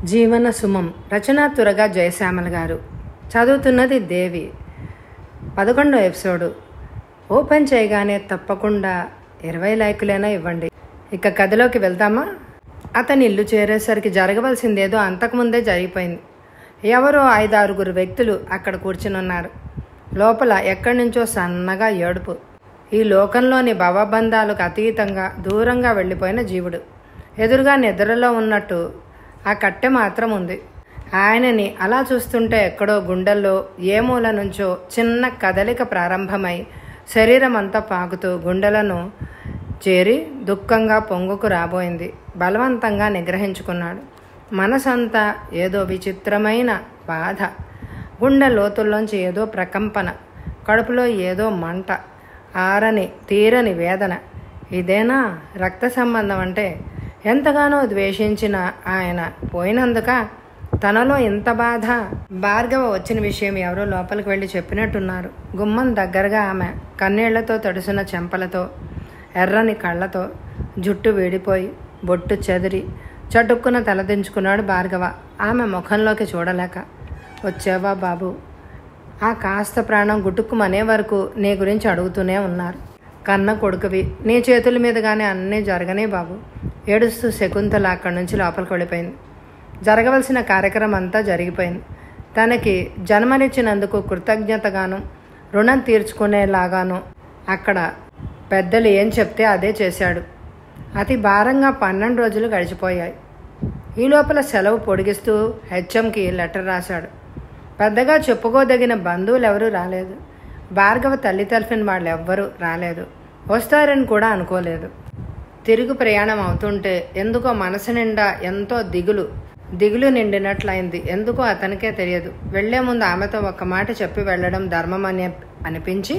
జీవన సుమం రచనా తురగా జయశ్యామల గారు చదువుతున్నది దేవి పదకొండో ఎపిసోడు ఓపెన్ చేయగానే తప్పకుండా ఇరవై లైకులైనా ఇవ్వండి ఇక కథలోకి వెళ్దామా అతని ఇల్లు చేరేసరికి జరగవలసిందేదో అంతకుముందే జరిగిపోయింది ఎవరో ఐదారుగురు వ్యక్తులు అక్కడ కూర్చుని ఉన్నారు లోపల ఎక్కడి నుంచో సన్నగా ఏడుపు ఈ లోకంలోని భవబంధాలకు అతీతంగా దూరంగా వెళ్ళిపోయిన జీవుడు ఎదురుగా నిద్రలో ఉన్నట్టు ఆ కట్టె మాత్రం ఉంది ఆయనని అలా చూస్తుంటే ఎక్కడో గుండెల్లో ఏ మూల నుంచో చిన్న కదలిక ప్రారంభమై శరీరం అంతా పాకుతూ గుండెలను చేరి దుఃఖంగా పొంగుకు రాబోయింది బలవంతంగా నిగ్రహించుకున్నాడు మనసంతా ఏదో విచిత్రమైన బాధ గుండె లోతుల్లోంచి ఏదో ప్రకంపన కడుపులో ఏదో మంట ఆరని తీరని వేదన ఇదేనా రక్త సంబంధం అంటే ఎంతగానో ద్వేషించిన ఆయన పోయినందుక తనలో ఇంత బాధ భార్గవ వచ్చిన విషయం ఎవరో లోపలికి వెళ్ళి చెప్పినట్టున్నారు గుమ్మం దగ్గరగా ఆమె కన్నీళ్లతో తడిసిన చెంపలతో ఎర్రని కళ్ళతో జుట్టు వేడిపోయి బొట్టు చెదిరి చటుక్కున తలదించుకున్నాడు భార్గవ ఆమె ముఖంలోకి చూడలేక వచ్చావా బాబు ఆ కాస్త ప్రాణం గుటుక్కుమనే వరకు నీ గురించి అడుగుతూనే ఉన్నారు కన్న కొడుకువి నీ చేతుల మీదుగానే అన్నీ జరగనే బాబు ఏడుస్తూ శకుంతల అక్కడి నుంచి లోపలికి వెళ్ళిపోయింది జరగవలసిన కార్యక్రమం అంతా జరిగిపోయింది తనకి జన్మనిచ్చినందుకు కృతజ్ఞతగాను రుణం తీర్చుకునేలాగాను అక్కడ పెద్దలు ఏం చెప్తే అదే చేశాడు అతి భారంగా పన్నెండు రోజులు గడిచిపోయాయి ఈ లోపల సెలవు పొడిగిస్తూ హెచ్ఎంకి లెటర్ రాశాడు పెద్దగా చెప్పుకోదగిన బంధువులు ఎవరూ రాలేదు భార్గవ తల్లి తరఫున వాళ్ళు ఎవ్వరూ రాలేదు వస్తారని కూడా అనుకోలేదు తిరుగు ప్రయాణం అవుతుంటే ఎందుకో మనసు నిండా ఎంతో దిగులు దిగులు నిండినట్లయింది ఎందుకో అతనికే తెలియదు వెళ్లే ముందు ఆమెతో ఒక్క మాట చెప్పి వెళ్ళడం ధర్మం అని అనిపించి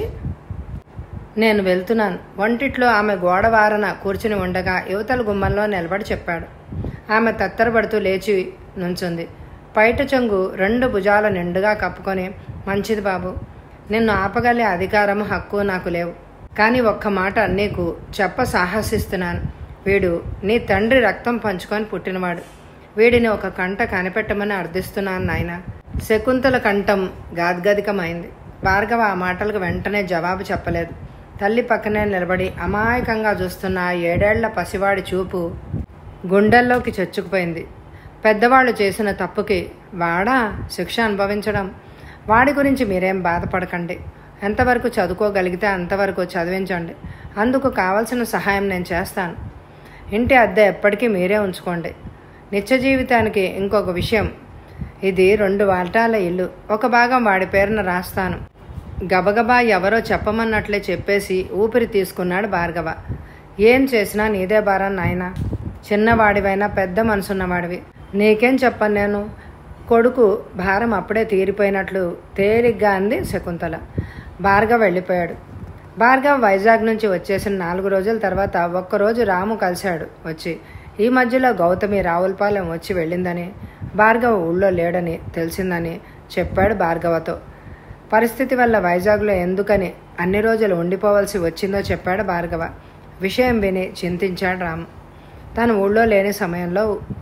నేను వెళ్తున్నాను వంటిట్లో ఆమె గోడవారన కూర్చుని ఉండగా యువతల గుమ్మంలో నిలబడి చెప్పాడు ఆమె తత్తరపడుతూ లేచి నుంచుంది పైట చెంగు రెండు భుజాల నిండుగా కప్పుకొని మంచిది బాబు నిన్ను ఆపగలే అధికారం హక్కు నాకు లేవు కానీ ఒక్క మాట నీకు చెప్ప సాహసిస్తున్నాను వీడు నీ తండ్రి రక్తం పంచుకొని పుట్టినవాడు వీడిని ఒక కంట కనిపెట్టమని అర్థిస్తున్నాను నాయన శకుంతల కంఠం గాద్గదికమైంది భార్గవ ఆ మాటలకు వెంటనే జవాబు చెప్పలేదు తల్లి పక్కనే నిలబడి అమాయకంగా చూస్తున్న ఆ ఏడేళ్ల పసివాడి చూపు గుండెల్లోకి చొచ్చుకుపోయింది పెద్దవాళ్ళు చేసిన తప్పుకి వాడా శిక్ష అనుభవించడం వాడి గురించి మీరేం బాధపడకండి ఎంతవరకు చదువుకోగలిగితే అంతవరకు చదివించండి అందుకు కావలసిన సహాయం నేను చేస్తాను ఇంటి అద్దె ఎప్పటికీ మీరే ఉంచుకోండి నిత్య జీవితానికి ఇంకొక విషయం ఇది రెండు వాల్టాల ఇల్లు ఒక భాగం వాడి పేరున రాస్తాను గబగబా ఎవరో చెప్పమన్నట్లే చెప్పేసి ఊపిరి తీసుకున్నాడు భార్గవ ఏం చేసినా నీదే భారం నాయన చిన్నవాడివైనా పెద్ద మనసున్నవాడివి నీకేం చెప్పను నేను కొడుకు భారం అప్పుడే తీరిపోయినట్లు తేలిగ్గా అంది శకుంతల భార్గవ్ వెళ్ళిపోయాడు భార్గవ్ వైజాగ్ నుంచి వచ్చేసిన నాలుగు రోజుల తర్వాత ఒక్కరోజు రాము కలిశాడు వచ్చి ఈ మధ్యలో గౌతమి రావులపాలెం వచ్చి వెళ్ళిందని భార్గవ ఊళ్ళో లేడని తెలిసిందని చెప్పాడు భార్గవతో పరిస్థితి వల్ల వైజాగ్లో ఎందుకని అన్ని రోజులు ఉండిపోవలసి వచ్చిందో చెప్పాడు భార్గవ విషయం విని చింతించాడు రాము తను ఊళ్ళో లేని సమయంలో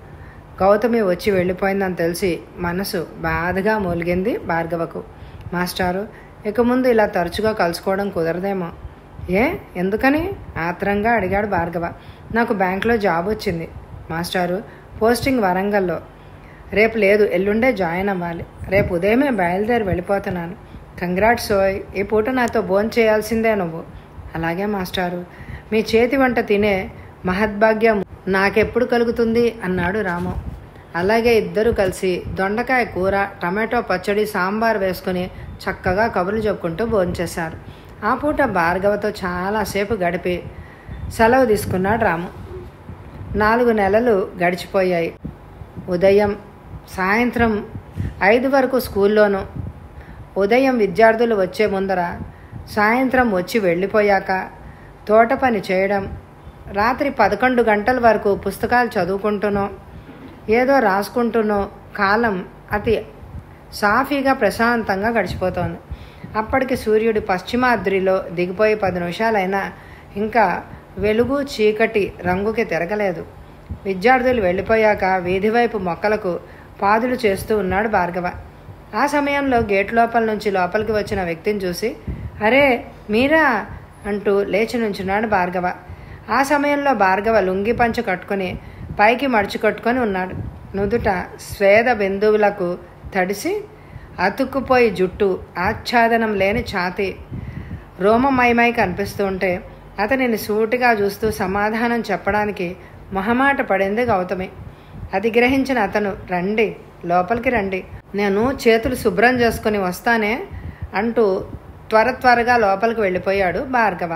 గౌతమి వచ్చి వెళ్ళిపోయిందని తెలిసి మనసు బాధగా మూలిగింది భార్గవకు మాస్టారు ఇక ముందు ఇలా తరచుగా కలుసుకోవడం కుదరదేమో ఏ ఎందుకని ఆత్రంగా అడిగాడు భార్గవ నాకు బ్యాంకులో జాబ్ వచ్చింది మాస్టారు పోస్టింగ్ వరంగల్లో రేపు లేదు ఎల్లుండే జాయిన్ అవ్వాలి రేపు ఉదయమే బయలుదేరి వెళ్ళిపోతున్నాను కంగ్రాట్స్ ఓయ్ ఈ పూట నాతో భోజనం చేయాల్సిందే నువ్వు అలాగే మాస్టారు మీ చేతి వంట తినే మహద్భాగ్యం నాకెప్పుడు కలుగుతుంది అన్నాడు రాము అలాగే ఇద్దరు కలిసి దొండకాయ కూర టమాటో పచ్చడి సాంబార్ వేసుకుని చక్కగా కబుర్లు చెప్పుకుంటూ భోంచేశారు ఆ పూట భార్గవతో చాలాసేపు గడిపి సెలవు తీసుకున్నాడు రాము నాలుగు నెలలు గడిచిపోయాయి ఉదయం సాయంత్రం ఐదు వరకు స్కూల్లోనూ ఉదయం విద్యార్థులు వచ్చే ముందర సాయంత్రం వచ్చి వెళ్ళిపోయాక తోట పని చేయడం రాత్రి పదకొండు గంటల వరకు పుస్తకాలు చదువుకుంటూనో ఏదో రాసుకుంటూనో కాలం అతి సాఫీగా ప్రశాంతంగా గడిచిపోతోంది అప్పటికి సూర్యుడు పశ్చిమాద్రిలో దిగిపోయి పది నిమిషాలైనా ఇంకా వెలుగు చీకటి రంగుకి తిరగలేదు విద్యార్థులు వెళ్ళిపోయాక వీధి వైపు మొక్కలకు పాదులు చేస్తూ ఉన్నాడు భార్గవ ఆ సమయంలో గేట్ లోపల నుంచి లోపలికి వచ్చిన వ్యక్తిని చూసి అరే మీరా అంటూ లేచి నుంచున్నాడు భార్గవ ఆ సమయంలో భార్గవ లుంగి పంచ కట్టుకొని పైకి మడుచు కట్టుకొని ఉన్నాడు నుదుట స్వేద బిందువులకు తడిసి అతుక్కుపోయి జుట్టు ఆచ్ఛాదనం లేని ఛాతీ రోమమయమై కనిపిస్తూ ఉంటే అతనిని సూటిగా చూస్తూ సమాధానం చెప్పడానికి మొహమాట పడింది గౌతమి అది గ్రహించిన అతను రండి లోపలికి రండి నేను చేతులు శుభ్రం చేసుకుని వస్తానే అంటూ త్వర త్వరగా లోపలికి వెళ్ళిపోయాడు భార్గవ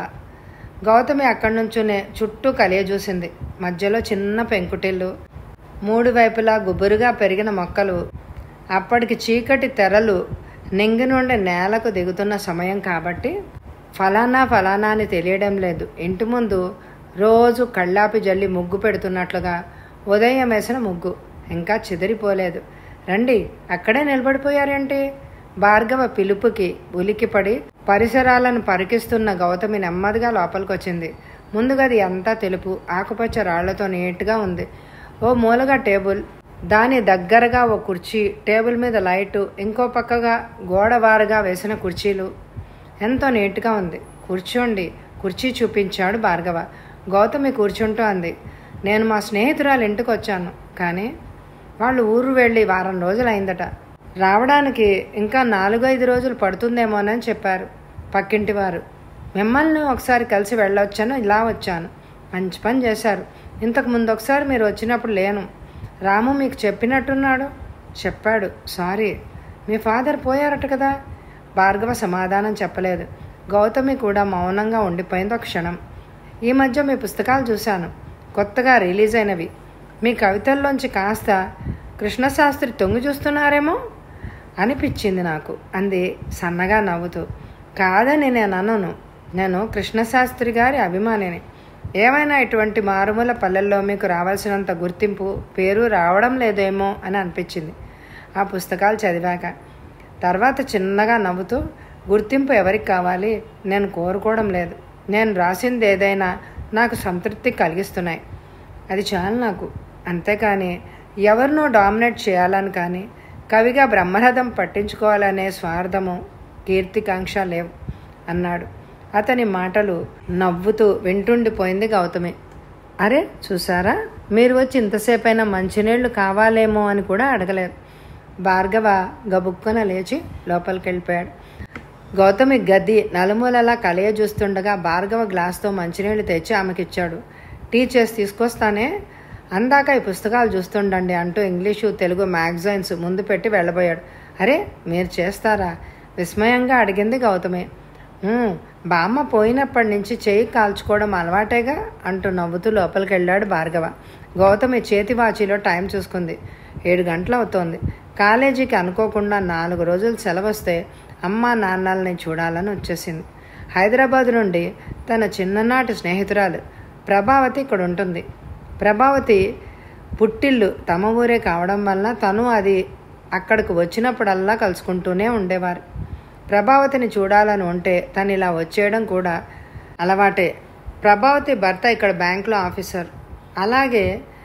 గౌతమి అక్కడి నుంచునే చుట్టూ కలియ చూసింది మధ్యలో చిన్న పెంకుటిల్లు మూడు వైపులా గుబురుగా పెరిగిన మొక్కలు అప్పటికి చీకటి తెరలు నింగి నుండి నేలకు దిగుతున్న సమయం కాబట్టి ఫలానా ఫలానా అని తెలియడం లేదు ఇంటి ముందు రోజు కళ్ళాపి జల్లి ముగ్గు పెడుతున్నట్లుగా ఉదయం వేసిన ముగ్గు ఇంకా చెదిరిపోలేదు రండి అక్కడే నిలబడిపోయారేంటి భార్గవ పిలుపుకి ఉలికిపడి పరిసరాలను పరికిస్తున్న గౌతమి నెమ్మదిగా లోపలికొచ్చింది ముందుగది అంతా తెలుపు ఆకుపచ్చ రాళ్లతో నీట్గా ఉంది ఓ మూలగా టేబుల్ దాని దగ్గరగా ఓ కుర్చీ టేబుల్ మీద లైటు ఇంకో పక్కగా గోడవారుగా వేసిన కుర్చీలు ఎంతో నీట్గా ఉంది కూర్చోండి కుర్చీ చూపించాడు భార్గవ గౌతమి కూర్చుంటూ అంది నేను మా స్నేహితురాలు ఇంటికి వచ్చాను కానీ వాళ్ళు ఊరు వెళ్ళి వారం రోజులైందట రావడానికి ఇంకా నాలుగైదు రోజులు పడుతుందేమోనని చెప్పారు పక్కింటి వారు మిమ్మల్ని ఒకసారి కలిసి వెళ్ళొచ్చాను ఇలా వచ్చాను మంచి పని చేశారు ఇంతకు ముందు ఒకసారి మీరు వచ్చినప్పుడు లేను రాము మీకు చెప్పినట్టున్నాడు చెప్పాడు సారీ మీ ఫాదర్ పోయారట కదా భార్గవ సమాధానం చెప్పలేదు గౌతమి కూడా మౌనంగా ఉండిపోయింది ఒక క్షణం ఈ మధ్య మీ పుస్తకాలు చూశాను కొత్తగా రిలీజ్ అయినవి మీ కవితల్లోంచి కాస్త కృష్ణశాస్త్రి తొంగి చూస్తున్నారేమో అనిపించింది నాకు అంది సన్నగా నవ్వుతూ కాదని నేను అనను నేను కృష్ణశాస్త్రి గారి అభిమానిని ఏమైనా ఇటువంటి మారుమూల పల్లెల్లో మీకు రావాల్సినంత గుర్తింపు పేరు రావడం లేదేమో అని అనిపించింది ఆ పుస్తకాలు చదివాక తర్వాత చిన్నగా నవ్వుతూ గుర్తింపు ఎవరికి కావాలి నేను కోరుకోవడం లేదు నేను రాసింది ఏదైనా నాకు సంతృప్తి కలిగిస్తున్నాయి అది చాలు నాకు అంతేకాని ఎవరినో డామినేట్ చేయాలని కానీ కవిగా బ్రహ్మరథం పట్టించుకోవాలనే స్వార్థము కీర్తికాంక్ష లేవు అన్నాడు అతని మాటలు నవ్వుతూ వింటుండిపోయింది గౌతమి అరే చూసారా మీరు వచ్చి ఇంతసేపైనా మంచినీళ్లు కావాలేమో అని కూడా అడగలేదు భార్గవ గబుక్కున లేచి లోపలికి వెళ్ళిపోయాడు గౌతమి గది నలుమూలలా కలయ చూస్తుండగా భార్గవ గ్లాస్తో మంచినీళ్ళు తెచ్చి ఆమెకిచ్చాడు టీ చేసి తీసుకొస్తానే అందాక ఈ పుస్తకాలు చూస్తుండండి అంటూ ఇంగ్లీషు తెలుగు మ్యాగజైన్స్ ముందు పెట్టి వెళ్ళబోయాడు అరే మీరు చేస్తారా విస్మయంగా అడిగింది గౌతమి "ఉమ్, బామ్మ పోయినప్పటి నుంచి చెయ్యి కాల్చుకోవడం అలవాటేగా అంటూ నవ్వుతూ లోపలికి వెళ్ళాడు భార్గవ గౌతమి చేతి వాచీలో టైం చూసుకుంది ఏడు గంటలు అవుతోంది కాలేజీకి అనుకోకుండా నాలుగు రోజులు సెలవు వస్తే అమ్మ నాన్నల్ని చూడాలని వచ్చేసింది హైదరాబాద్ నుండి తన చిన్ననాటి స్నేహితురాలు ప్రభావతి ఇక్కడ ఉంటుంది ప్రభావతి పుట్టిల్లు తమ ఊరే కావడం వలన తను అది అక్కడికి వచ్చినప్పుడల్లా కలుసుకుంటూనే ఉండేవారు ప్రభావతిని చూడాలని ఉంటే తను ఇలా వచ్చేయడం కూడా అలవాటే ప్రభావతి భర్త ఇక్కడ బ్యాంకులో ఆఫీసర్ అలాగే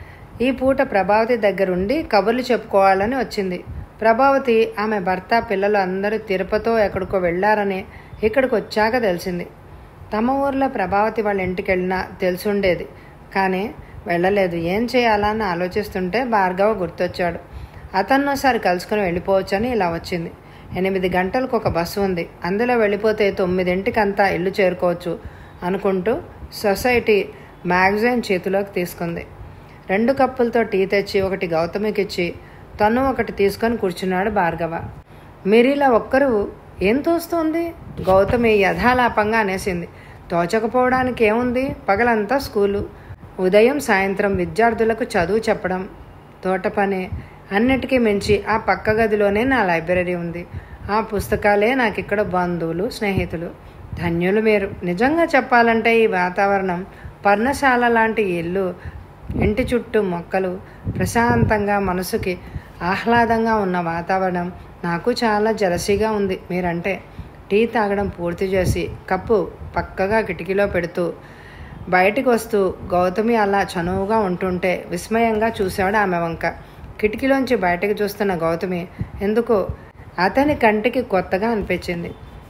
ఈ పూట ప్రభావతి దగ్గరుండి కబుర్లు చెప్పుకోవాలని వచ్చింది ప్రభావతి ఆమె భర్త పిల్లలు అందరూ తిరుపతో ఎక్కడికో వెళ్ళారని ఇక్కడికి వచ్చాక తెలిసింది తమ ఊర్లో ప్రభావతి వాళ్ళ ఇంటికి వెళ్ళినా తెలిసుండేది కానీ వెళ్ళలేదు ఏం చేయాలా అని ఆలోచిస్తుంటే భార్గవ గుర్తొచ్చాడు అతన్ని ఒకసారి కలుసుకుని వెళ్ళిపోవచ్చని ఇలా వచ్చింది ఎనిమిది గంటలకు ఒక బస్సు ఉంది అందులో వెళ్ళిపోతే తొమ్మిదింటికంతా ఇల్లు చేరుకోవచ్చు అనుకుంటూ సొసైటీ మ్యాగజైన్ చేతిలోకి తీసుకుంది రెండు కప్పులతో టీ తెచ్చి ఒకటి గౌతమికి ఇచ్చి తను ఒకటి తీసుకొని కూర్చున్నాడు భార్గవ మీరిలా ఒక్కరు ఏం తోస్తోంది గౌతమి యథాలాపంగా అనేసింది తోచకపోవడానికి ఏముంది పగలంతా స్కూలు ఉదయం సాయంత్రం విద్యార్థులకు చదువు చెప్పడం తోట పని అన్నిటికీ మించి ఆ పక్క గదిలోనే నా లైబ్రరీ ఉంది ఆ పుస్తకాలే నాకు ఇక్కడ బంధువులు స్నేహితులు ధన్యులు మీరు నిజంగా చెప్పాలంటే ఈ వాతావరణం పర్ణశాల లాంటి ఈ ఇల్లు ఇంటి చుట్టూ మొక్కలు ప్రశాంతంగా మనసుకి ఆహ్లాదంగా ఉన్న వాతావరణం నాకు చాలా జలసీగా ఉంది మీరంటే టీ తాగడం పూర్తి చేసి కప్పు పక్కగా కిటికీలో పెడుతూ బయటికి వస్తూ గౌతమి అలా చనువుగా ఉంటుంటే విస్మయంగా చూశాడు ఆమె వంక కిటికీలోంచి బయటకు చూస్తున్న గౌతమి ఎందుకో అతని కంటికి కొత్తగా అనిపించింది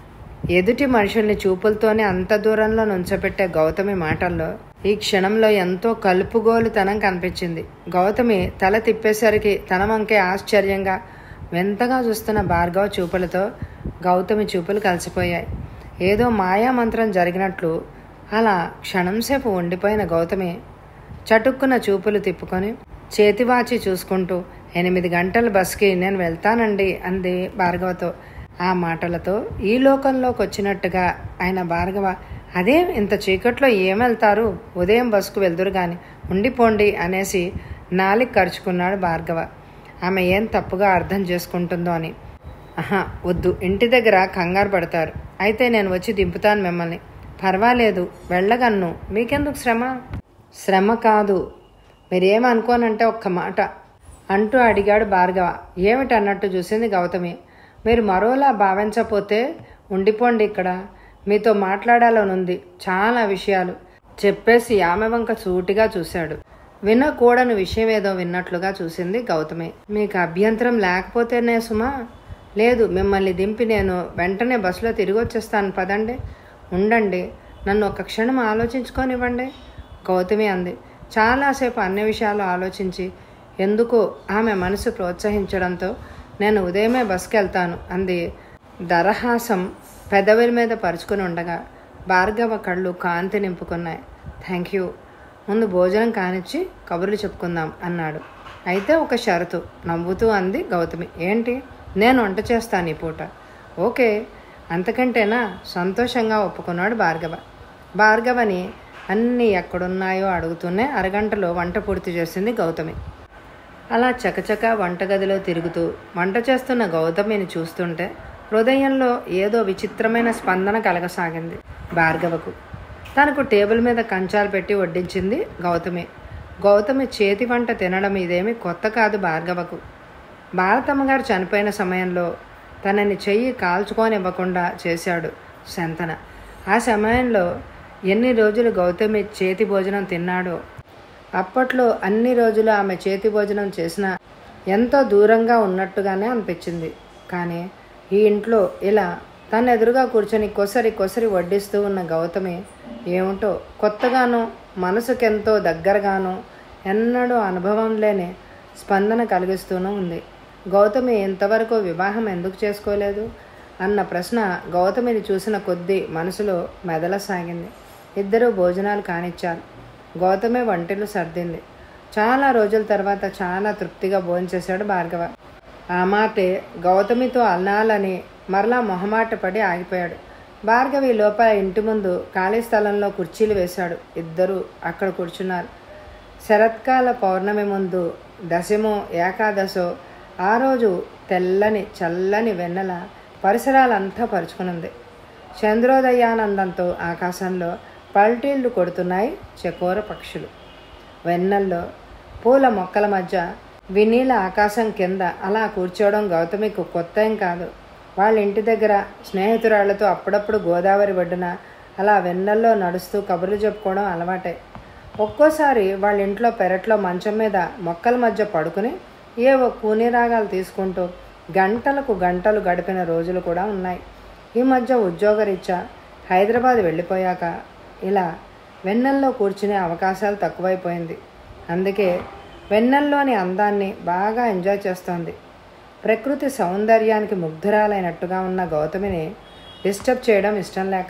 ఎదుటి మనుషుల్ని చూపులతోనే అంత దూరంలో నుంచబెట్టే గౌతమి మాటల్లో ఈ క్షణంలో ఎంతో కలుపుగోలుతనం కనిపించింది గౌతమి తల తిప్పేసరికి తన వంకే ఆశ్చర్యంగా వింతగా చూస్తున్న భార్గవ చూపులతో గౌతమి చూపులు కలిసిపోయాయి ఏదో మాయా మంత్రం జరిగినట్లు అలా క్షణంసేపు ఉండిపోయిన గౌతమి చటుక్కున చూపులు తిప్పుకొని చేతివాచి చూసుకుంటూ ఎనిమిది గంటల బస్కి నేను వెళ్తానండి అంది భార్గవతో ఆ మాటలతో ఈ లోకంలోకి వచ్చినట్టుగా ఆయన భార్గవ అదే ఇంత చీకట్లో ఏం వెళ్తారు ఉదయం బస్సుకు వెళ్దురు గాని ఉండిపోండి అనేసి నాలికి ఖర్చుకున్నాడు భార్గవ ఆమె ఏం తప్పుగా అర్థం చేసుకుంటుందో అని ఆహా వద్దు ఇంటి దగ్గర కంగారు పడతారు అయితే నేను వచ్చి దింపుతాను మిమ్మల్ని పర్వాలేదు వెళ్ళగలను మీకెందుకు శ్రమ శ్రమ కాదు మీరేమనుకోనంటే ఒక్క మాట అంటూ అడిగాడు భార్గవ ఏమిటి అన్నట్టు చూసింది గౌతమి మీరు మరోలా భావించపోతే ఉండిపోండి ఇక్కడ మీతో మాట్లాడాలనుంది చాలా విషయాలు చెప్పేసి ఆమె వంక సూటిగా చూశాడు వినకూడని విషయం ఏదో విన్నట్లుగా చూసింది గౌతమి మీకు అభ్యంతరం లేకపోతేనే సుమా లేదు మిమ్మల్ని దింపి నేను వెంటనే బస్సులో తిరిగి వచ్చేస్తాను పదండి ఉండండి నన్ను ఒక క్షణం ఆలోచించుకోనివ్వండి గౌతమి అంది చాలాసేపు అన్ని విషయాలు ఆలోచించి ఎందుకో ఆమె మనసు ప్రోత్సహించడంతో నేను ఉదయమే బస్కి వెళ్తాను అంది దరహాసం పెదవుల మీద పరుచుకుని ఉండగా భార్గవ కళ్ళు కాంతి నింపుకున్నాయి థ్యాంక్ యూ ముందు భోజనం కానిచ్చి కబుర్లు చెప్పుకుందాం అన్నాడు అయితే ఒక షరతు నవ్వుతూ అంది గౌతమి ఏంటి నేను వంట చేస్తాను ఈ పూట ఓకే అంతకంటేనా సంతోషంగా ఒప్పుకున్నాడు భార్గవ భార్గవని అన్నీ ఎక్కడున్నాయో అడుగుతూనే అరగంటలో వంట పూర్తి చేసింది గౌతమి అలా చకచక వంటగదిలో తిరుగుతూ వంట చేస్తున్న గౌతమిని చూస్తుంటే హృదయంలో ఏదో విచిత్రమైన స్పందన కలగసాగింది భార్గవకు తనకు టేబుల్ మీద కంచాలు పెట్టి వడ్డించింది గౌతమి గౌతమి చేతి వంట తినడం ఇదేమి కొత్త కాదు భార్గవకు భారతమ్మ గారు చనిపోయిన సమయంలో తనని చెయ్యి కాల్చుకోనివ్వకుండా చేశాడు శంతన ఆ సమయంలో ఎన్ని రోజులు గౌతమి చేతి భోజనం తిన్నాడో అప్పట్లో అన్ని రోజులు ఆమె చేతి భోజనం చేసినా ఎంతో దూరంగా ఉన్నట్టుగానే అనిపించింది కానీ ఈ ఇంట్లో ఇలా తన ఎదురుగా కూర్చొని కొసరి కొసరి వడ్డిస్తూ ఉన్న గౌతమి ఏమిటో కొత్తగానో మనసుకెంతో దగ్గరగానో ఎన్నడూ అనుభవం లేని స్పందన కలిగిస్తూనూ ఉంది గౌతమి ఇంతవరకు వివాహం ఎందుకు చేసుకోలేదు అన్న ప్రశ్న గౌతమిని చూసిన కొద్దీ మనసులో మెదలసాగింది ఇద్దరూ భోజనాలు కానిచ్చారు గౌతమి వంటిలు సర్దింది చాలా రోజుల తర్వాత చాలా తృప్తిగా భోంచేశాడు భార్గవ ఆ మాటే గౌతమితో అన్నాలని మరలా మొహమాట పడి ఆగిపోయాడు భార్గవి లోపల ఇంటి ముందు ఖాళీ స్థలంలో కుర్చీలు వేశాడు ఇద్దరూ అక్కడ కూర్చున్నారు శరత్కాల పౌర్ణమి ముందు దశమో ఏకాదశో ఆ రోజు తెల్లని చల్లని వెన్నెల పరిసరాలంతా పరుచుకునుంది చంద్రోదయానందంతో ఆకాశంలో పల్టీళ్లు కొడుతున్నాయి చకోర పక్షులు వెన్నెల్లో పూల మొక్కల మధ్య వినీల ఆకాశం కింద అలా కూర్చోవడం గౌతమికి కొత్త ఏం కాదు వాళ్ళ ఇంటి దగ్గర స్నేహితురాళ్లతో అప్పుడప్పుడు గోదావరి ఒడ్డున అలా వెన్నెల్లో నడుస్తూ కబుర్లు చెప్పుకోవడం అలవాటే ఒక్కోసారి వాళ్ళ ఇంట్లో పెరట్లో మంచం మీద మొక్కల మధ్య పడుకుని ఏవో కూని రాగాలు తీసుకుంటూ గంటలకు గంటలు గడిపిన రోజులు కూడా ఉన్నాయి ఈ మధ్య ఉద్యోగరీత్యా హైదరాబాద్ వెళ్ళిపోయాక ఇలా వెన్నెల్లో కూర్చునే అవకాశాలు తక్కువైపోయింది అందుకే వెన్నెల్లోని అందాన్ని బాగా ఎంజాయ్ చేస్తోంది ప్రకృతి సౌందర్యానికి ముగ్ధురాలైనట్టుగా ఉన్న గౌతమిని డిస్టర్బ్ చేయడం ఇష్టం లేక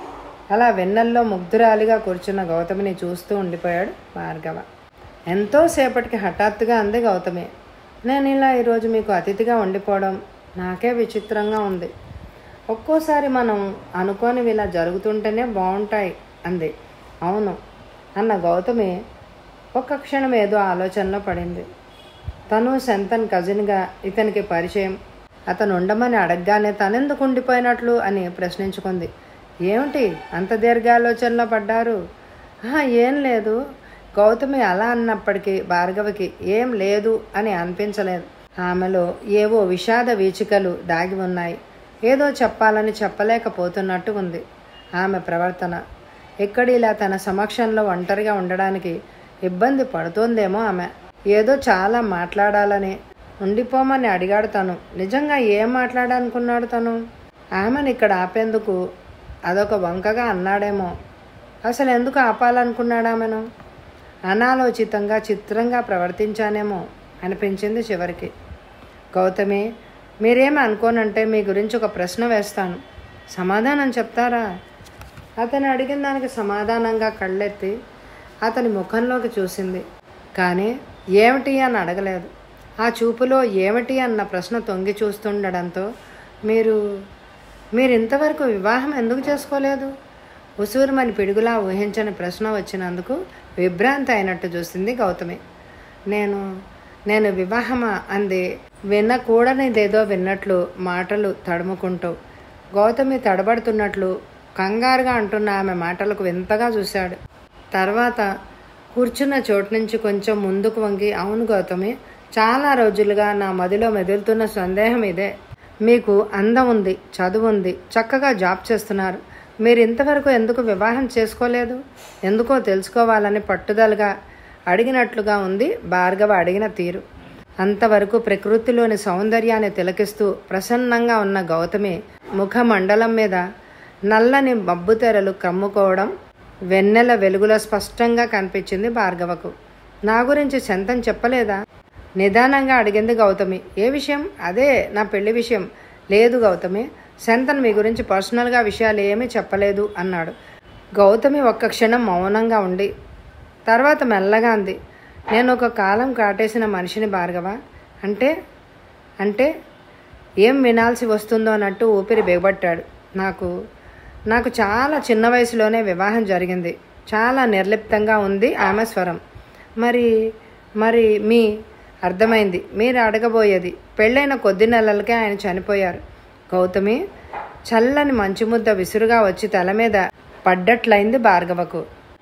అలా వెన్నెల్లో ముగ్ధురాలిగా కూర్చున్న గౌతమిని చూస్తూ ఉండిపోయాడు భార్గవ ఎంతోసేపటికి హఠాత్తుగా అంది గౌతమి నేను ఇలా ఈరోజు మీకు అతిథిగా ఉండిపోవడం నాకే విచిత్రంగా ఉంది ఒక్కోసారి మనం అనుకోనివి ఇలా జరుగుతుంటేనే బాగుంటాయి అంది అవును అన్న గౌతమి ఒక్క క్షణం ఏదో ఆలోచనలో పడింది తను శంతన్ కజిన్గా ఇతనికి పరిచయం అతను ఉండమని అడగగానే తనెందుకు ఉండిపోయినట్లు అని ప్రశ్నించుకుంది ఏమిటి అంత దీర్ఘాలోచనలో పడ్డారు "ఆహా, ఏం లేదు గౌతమి అలా అన్నప్పటికీ భార్గవకి ఏం లేదు అని అనిపించలేదు ఆమెలో ఏవో విషాద వీచికలు దాగి ఉన్నాయి ఏదో చెప్పాలని చెప్పలేకపోతున్నట్టు ఉంది ఆమె ప్రవర్తన ఇక్కడిలా తన సమక్షంలో ఒంటరిగా ఉండడానికి ఇబ్బంది పడుతోందేమో ఆమె ఏదో చాలా మాట్లాడాలని ఉండిపోమని అడిగాడు తను నిజంగా ఏం మాట్లాడాలనుకున్నాడు తను ఆమెను ఇక్కడ ఆపేందుకు అదొక వంకగా అన్నాడేమో అసలు ఎందుకు ఆపాలనుకున్నాడు ఆమెను అనాలోచితంగా చిత్రంగా ప్రవర్తించానేమో అనిపించింది చివరికి గౌతమి మీరేమి అనుకోనంటే మీ గురించి ఒక ప్రశ్న వేస్తాను సమాధానం చెప్తారా అతను అడిగిన దానికి సమాధానంగా కళ్ళెత్తి అతని ముఖంలోకి చూసింది కానీ ఏమిటి అని అడగలేదు ఆ చూపులో ఏమిటి అన్న ప్రశ్న తొంగి చూస్తుండడంతో మీరు మీరు ఇంతవరకు వివాహం ఎందుకు చేసుకోలేదు ఉసూరుమని పిడుగులా ఊహించని ప్రశ్న వచ్చినందుకు విభ్రాంతి అయినట్టు చూసింది గౌతమి నేను నేను వివాహమా అంది వినకూడనిదేదో విన్నట్లు మాటలు తడుముకుంటూ గౌతమి తడబడుతున్నట్లు కంగారుగా అంటున్న ఆమె మాటలకు వింతగా చూశాడు తర్వాత కూర్చున్న చోటు నుంచి కొంచెం ముందుకు వంగి అవును గౌతమి చాలా రోజులుగా నా మదిలో మెదులుతున్న సందేహం ఇదే మీకు అందం ఉంది చదువు ఉంది చక్కగా జాబ్ చేస్తున్నారు మీరు ఇంతవరకు ఎందుకు వివాహం చేసుకోలేదు ఎందుకో తెలుసుకోవాలని పట్టుదలగా అడిగినట్లుగా ఉంది భార్గవ అడిగిన తీరు అంతవరకు ప్రకృతిలోని సౌందర్యాన్ని తిలకిస్తూ ప్రసన్నంగా ఉన్న గౌతమి ముఖమండలం మీద నల్లని మబ్బు తెరలు కమ్ముకోవడం వెన్నెల వెలుగులో స్పష్టంగా కనిపించింది భార్గవకు నా గురించి శంతం చెప్పలేదా నిదానంగా అడిగింది గౌతమి ఏ విషయం అదే నా పెళ్లి విషయం లేదు గౌతమి శంతన్ మీ గురించి పర్సనల్గా విషయాలు ఏమీ చెప్పలేదు అన్నాడు గౌతమి ఒక్క క్షణం మౌనంగా ఉండి తర్వాత మెల్లగా అంది నేను ఒక కాలం కాటేసిన మనిషిని భార్గవ అంటే అంటే ఏం వినాల్సి వస్తుందో అన్నట్టు ఊపిరి బిగబట్టాడు నాకు నాకు చాలా చిన్న వయసులోనే వివాహం జరిగింది చాలా నిర్లిప్తంగా ఉంది ఆమె స్వరం మరి మరి మీ అర్థమైంది మీరు అడగబోయేది పెళ్ళైన కొద్ది నెలలకే ఆయన చనిపోయారు గౌతమి చల్లని మంచు ముద్ద విసురుగా వచ్చి తల మీద పడ్డట్లయింది భార్గవకు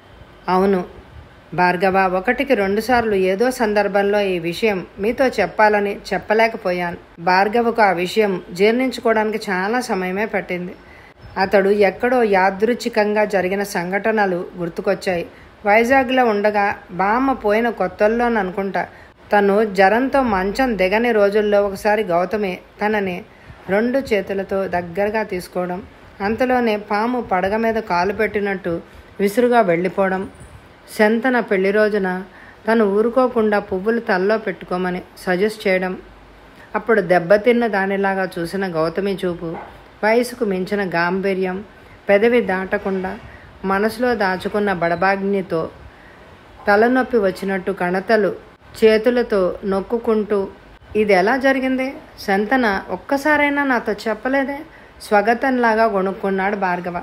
అవును భార్గవ ఒకటికి రెండుసార్లు ఏదో సందర్భంలో ఈ విషయం మీతో చెప్పాలని చెప్పలేకపోయాను భార్గవకు ఆ విషయం జీర్ణించుకోవడానికి చాలా సమయమే పట్టింది అతడు ఎక్కడో యాదృచ్ఛికంగా జరిగిన సంఘటనలు గుర్తుకొచ్చాయి వైజాగ్లో ఉండగా బామ్మ పోయిన కొత్తల్లోననుకుంటా తను జ్వరంతో మంచం దిగని రోజుల్లో ఒకసారి గౌతమి తనని రెండు చేతులతో దగ్గరగా తీసుకోవడం అంతలోనే పాము పడగ మీద కాలు పెట్టినట్టు విసురుగా వెళ్ళిపోవడం శంతన పెళ్లి రోజున తను ఊరుకోకుండా పువ్వులు తల్లో పెట్టుకోమని సజెస్ట్ చేయడం అప్పుడు దెబ్బతిన్న దానిలాగా చూసిన గౌతమి చూపు వయసుకు మించిన గాంభీర్యం పెదవి దాటకుండా మనసులో దాచుకున్న బడబాగ్నితో తలనొప్పి వచ్చినట్టు కణతలు చేతులతో నొక్కుకుంటూ ఇది ఎలా జరిగింది శంతన ఒక్కసారైనా నాతో చెప్పలేదే స్వగతంలాగా కొనుక్కున్నాడు భార్గవ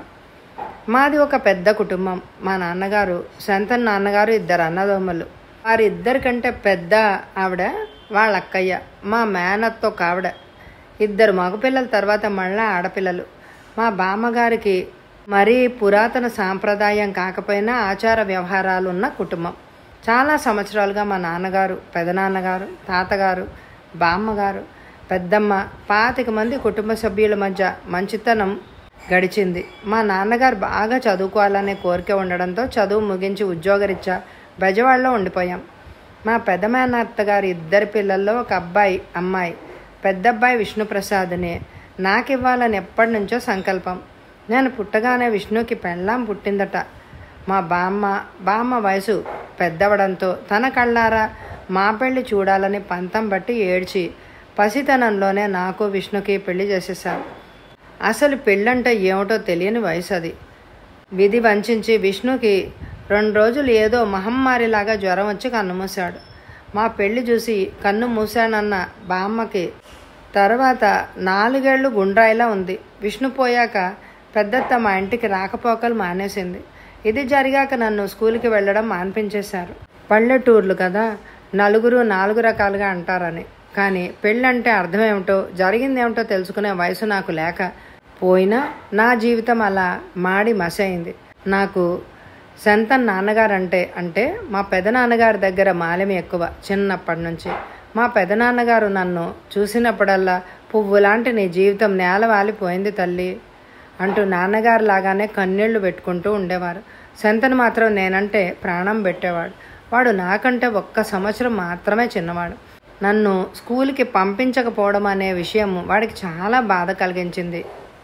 మాది ఒక పెద్ద కుటుంబం మా నాన్నగారు శంతన్ నాన్నగారు ఇద్దరు అన్నదమ్ములు వారిద్దరికంటే పెద్ద ఆవిడ వాళ్ళ అక్కయ్య మా మేనత్తో ఒక ఆవిడ ఇద్దరు మగపిల్లల తర్వాత మళ్ళా ఆడపిల్లలు మా బామ్మగారికి మరీ పురాతన సాంప్రదాయం కాకపోయినా ఆచార వ్యవహారాలు ఉన్న కుటుంబం చాలా సంవత్సరాలుగా మా నాన్నగారు పెదనాన్నగారు తాతగారు బామ్మగారు పెద్దమ్మ పాతిక మంది కుటుంబ సభ్యుల మధ్య మంచితనం గడిచింది మా నాన్నగారు బాగా చదువుకోవాలనే కోరిక ఉండడంతో చదువు ముగించి ఉద్యోగరీత్యా బెజవాడలో ఉండిపోయాం మా పెద్దమేనత్త గారి ఇద్దరి పిల్లల్లో ఒక అబ్బాయి అమ్మాయి పెద్దబ్బాయి విష్ణుప్రసాద్ని నాకివ్వాలని ఎప్పటి నుంచో సంకల్పం నేను పుట్టగానే విష్ణుకి పెళ్ళాం పుట్టిందట మా బామ్మ బామ్మ వయసు పెద్దవడంతో తన కళ్ళారా మా పెళ్లి చూడాలని పంతం బట్టి ఏడ్చి పసితనంలోనే నాకు విష్ణుకి పెళ్లి చేసేశారు అసలు పెళ్ళంటే ఏమిటో తెలియని వయసు అది విధి వంచి విష్ణుకి రెండు రోజులు ఏదో మహమ్మారిలాగా జ్వరం వచ్చి కన్ను మూశాడు మా పెళ్లి చూసి కన్ను మూశానన్న బామ్మకి తర్వాత నాలుగేళ్లు గుండ్రాయిలా ఉంది విష్ణు పోయాక పెద్దత్త మా ఇంటికి రాకపోకలు మానేసింది ఇది జరిగాక నన్ను స్కూల్కి వెళ్ళడం మాన్పించేశారు పల్లెటూర్లు కదా నలుగురు నాలుగు రకాలుగా అంటారని కానీ పెళ్ళంటే అర్థమేమిటో జరిగిందేమిటో తెలుసుకునే వయసు నాకు లేక పోయినా నా జీవితం అలా మాడి మసైంది నాకు సంతన్ నాన్నగారంటే అంటే మా పెదనాన్నగారి దగ్గర మాలెం ఎక్కువ చిన్నప్పటి నుంచి మా పెదనాన్నగారు నన్ను చూసినప్పుడల్లా పువ్వు లాంటి నీ జీవితం నేల వాలిపోయింది తల్లి అంటూ నాన్నగారు లాగానే కన్నీళ్లు పెట్టుకుంటూ ఉండేవారు శంతను మాత్రం నేనంటే ప్రాణం పెట్టేవాడు వాడు నాకంటే ఒక్క సంవత్సరం మాత్రమే చిన్నవాడు నన్ను స్కూల్కి పంపించకపోవడం అనే విషయం వాడికి చాలా బాధ కలిగించింది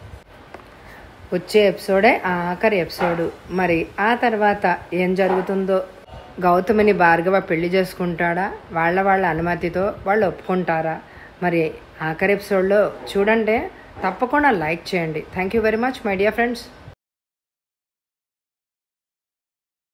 వచ్చే ఎపిసోడే ఆఖరి ఎపిసోడు మరి ఆ తర్వాత ఏం జరుగుతుందో గౌతమిని భార్గవ పెళ్లి చేసుకుంటాడా వాళ్ళ వాళ్ళ అనుమతితో వాళ్ళు ఒప్పుకుంటారా మరి ఆఖరి ఎపిసోడ్లో చూడండి తప్పకుండా లైక్ చేయండి thank you very much my dear friends